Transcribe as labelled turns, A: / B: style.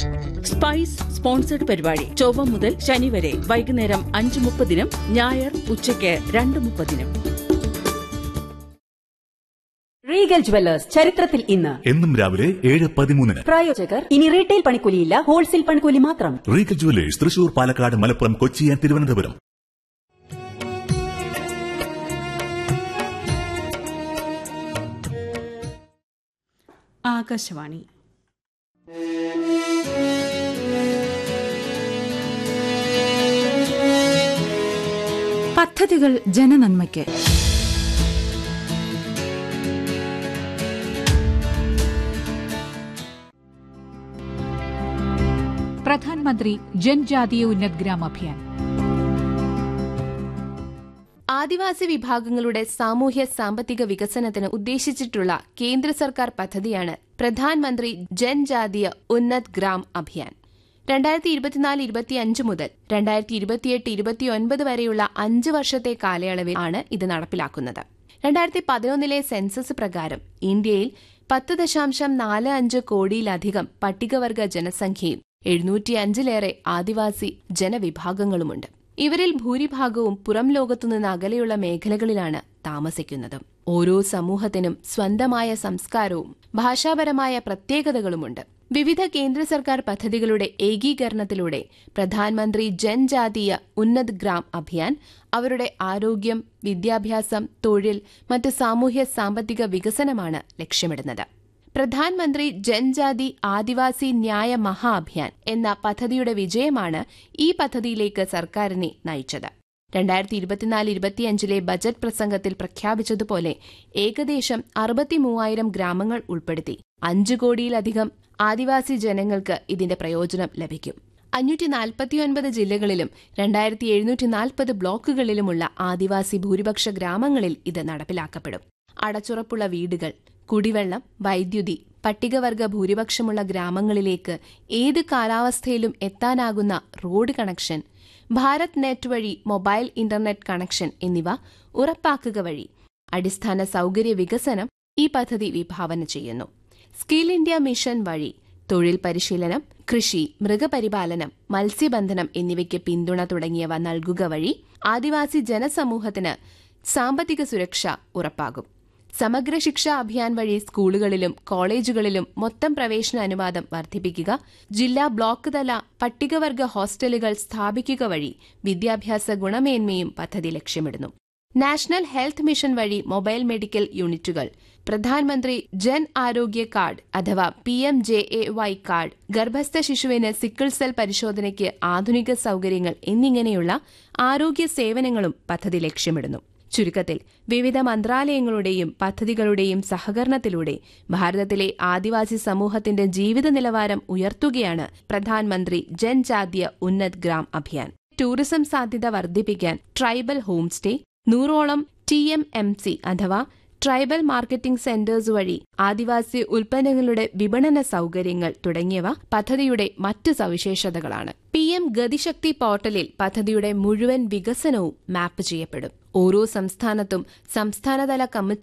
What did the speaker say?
A: spice sponsored പരിപാടി ചൊവ്വ മുതൽ ശനി വരെ വൈകുന്നേരം അഞ്ച് മുപ്പതിനും ഞായർ ഉച്ചയ്ക്ക് രണ്ട് മുപ്പതിനും
B: റീഗൽ ജുവല്ലേഴ്സ് ചരിത്രത്തിൽ ഇന്ന്
C: എന്നും രാവിലെ ഏഴ് പതിമൂന്നിന്
B: പ്രായോജകർ ഇനി റീറ്റെയിൽ പണിക്കൂലിയില്ല ഹോൾസെയിൽ പണിക്കൂലി മാത്രം
C: Regal jewellers Thrissur Palakkad Malappuram Kochi and Thiruvananthapuram
D: Akashvani പദ്ധതികൾ ജനനന്മയ്ക്ക്
E: പ്രധാൻമന്ത്രി ജൻജാതീയ ഉന്നത് ഗ്രാം അഭിയാൻ
F: ആദിവാസി വിഭാഗങ്ങളുടെ സാമൂഹ്യ സാമ്പത്തിക വികസനത്തിന് ഉദ്ദേശിച്ചിട്ടുള്ള കേന്ദ്ര സർക്കാർ പദ്ധതിയാണ് പ്രധാൻമന്ത്രി ജൻജാതീയ ഉന്നത് ഗ്രാം അഭിയാൻ രണ്ടായിരത്തി ഇരുപത്തിനാല് ഇരുപത്തിയഞ്ച് മുതൽ രണ്ടായിരത്തി ഇരുപത്തിയെട്ട് ഇരുപത്തിയൊൻപത് വരെയുള്ള അഞ്ച് വർഷത്തെ കാലയളവിൽ ആണ് ഇത് നടപ്പിലാക്കുന്നത് രണ്ടായിരത്തി പതിനൊന്നിലെ സെൻസസ് പ്രകാരം ഇന്ത്യയിൽ പത്ത് ദശാംശം നാല് അഞ്ച് കോടിയിലധികം പട്ടികവർഗ ജനസംഖ്യയും എഴുന്നൂറ്റിയഞ്ചിലേറെ ആദിവാസി ജനവിഭാഗങ്ങളുമുണ്ട് ഇവരിൽ ഭൂരിഭാഗവും പുറം ലോകത്തുനിന്ന് അകലെയുള്ള മേഖലകളിലാണ് താമസിക്കുന്നത് ഓരോ സമൂഹത്തിനും സ്വന്തമായ സംസ്കാരവും ഭാഷാപരമായ പ്രത്യേകതകളുമുണ്ട് വിവിധ കേന്ദ്ര സർക്കാർ പദ്ധതികളുടെ ഏകീകരണത്തിലൂടെ പ്രധാനമന്ത്രി ജൻജാതീയ ഉന്നത് ഗ്രാം അഭിയാൻ അവരുടെ ആരോഗ്യം വിദ്യാഭ്യാസം തൊഴിൽ മറ്റ് സാമൂഹ്യ സാമ്പത്തിക വികസനമാണ് ലക്ഷ്യമിടുന്നത് പ്രധാനമന്ത്രി ജൻജാതി ആദിവാസി ന്യായ മഹാ അഭിയാൻ എന്ന പദ്ധതിയുടെ വിജയമാണ് ഈ പദ്ധതിയിലേക്ക് സർക്കാരിനെ നയിച്ചത് രണ്ടായിരത്തി ഇരുപത്തിനാല് ഇരുപത്തിയഞ്ചിലെ ബജറ്റ് പ്രസംഗത്തിൽ പ്രഖ്യാപിച്ചതുപോലെ ഏകദേശം അറുപത്തിമൂവായിരം ഗ്രാമങ്ങൾ ഉൾപ്പെടുത്തി അഞ്ചു കോടിയിലധികം ആദിവാസി ജനങ്ങൾക്ക് ഇതിന്റെ പ്രയോജനം ലഭിക്കും അഞ്ഞൂറ്റി നാൽപ്പത്തിയൊൻപത് ജില്ലകളിലും രണ്ടായിരത്തി എഴുന്നൂറ്റി നാൽപ്പത് ബ്ലോക്കുകളിലുമുള്ള ആദിവാസി ഭൂരിപക്ഷ ഗ്രാമങ്ങളിൽ ഇത് നടപ്പിലാക്കപ്പെടും അടച്ചുറപ്പുള്ള വീടുകൾ കുടിവെള്ളം വൈദ്യുതി പട്ടികവർഗ ഭൂരിപക്ഷമുള്ള ഗ്രാമങ്ങളിലേക്ക് ഏത് കാലാവസ്ഥയിലും എത്താനാകുന്ന റോഡ് കണക്ഷൻ ഭാരത് നെറ്റ് വഴി മൊബൈൽ ഇന്റർനെറ്റ് കണക്ഷൻ എന്നിവ ഉറപ്പാക്കുക വഴി അടിസ്ഥാന സൗകര്യ വികസനം ഈ പദ്ധതി വിഭാവന ചെയ്യുന്നു സ്കിൽ ഇന്ത്യ മിഷൻ വഴി തൊഴിൽ പരിശീലനം കൃഷി മൃഗപരിപാലനം മത്സ്യബന്ധനം എന്നിവയ്ക്ക് പിന്തുണ തുടങ്ങിയവ നൽകുക വഴി ആദിവാസി ജനസമൂഹത്തിന് സാമ്പത്തിക സുരക്ഷ ഉറപ്പാകും സമഗ്ര ശിക്ഷാ അഭിയാൻ വഴി സ്കൂളുകളിലും കോളേജുകളിലും മൊത്തം പ്രവേശന അനുവാദം വർദ്ധിപ്പിക്കുക ജില്ലാ ബ്ലോക്ക് തല പട്ടികവർഗ ഹോസ്റ്റലുകൾ സ്ഥാപിക്കുക വഴി വിദ്യാഭ്യാസ ഗുണമേന്മയും പദ്ധതി ലക്ഷ്യമിടുന്നു നാഷണൽ ഹെൽത്ത് മിഷൻ വഴി മൊബൈൽ മെഡിക്കൽ യൂണിറ്റുകൾ പ്രധാനമന്ത്രി ജൻ ആരോഗ്യ കാർഡ് അഥവാ P M J A Y card ഗർഭസ്ഥ ശിശുവിന് സിക്കിൾ സെൽ പരിശോധനയ്ക്ക് ആധുനിക സൗകര്യങ്ങൾ എന്നിങ്ങനെയുള്ള ആരോഗ്യ സേവനങ്ങളും പദ്ധതി ലക്ഷ്യമിടുന്നു ചുരുക്കത്തിൽ വിവിധ മന്ത്രാലയങ്ങളുടെയും പദ്ധതികളുടെയും സഹകരണത്തിലൂടെ ഭാരതത്തിലെ ആദിവാസി സമൂഹത്തിന്റെ ജീവിത നിലവാരം ഉയർത്തുകയാണ് പ്രധാനമന്ത്രി ജൻജാതീയ ഉന്നത് ഗ്രാം അഭിയാൻ ടൂറിസം സാധ്യത വർദ്ധിപ്പിക്കാൻ ട്രൈബൽ ഹോം സ്റ്റേ നൂറോളം ടി എം എം സി അഥവാ ട്രൈബൽ മാർക്കറ്റിംഗ് സെന്റേഴ്സ് വഴി ആദിവാസി ഉൽപ്പന്നങ്ങളുടെ വിപണന സൗകര്യങ്ങൾ തുടങ്ങിയവ പദ്ധതിയുടെ മറ്റ് സവിശേഷതകളാണ് പി എം ഗതിശക്തി പോർട്ടലിൽ പദ്ധതിയുടെ മുഴുവൻ വികസനവും മാപ്പ് ചെയ്യപ്പെടും ഓരോ സംസ്ഥാനത്തും സംസ്ഥാനതല കമ്മിറ്റി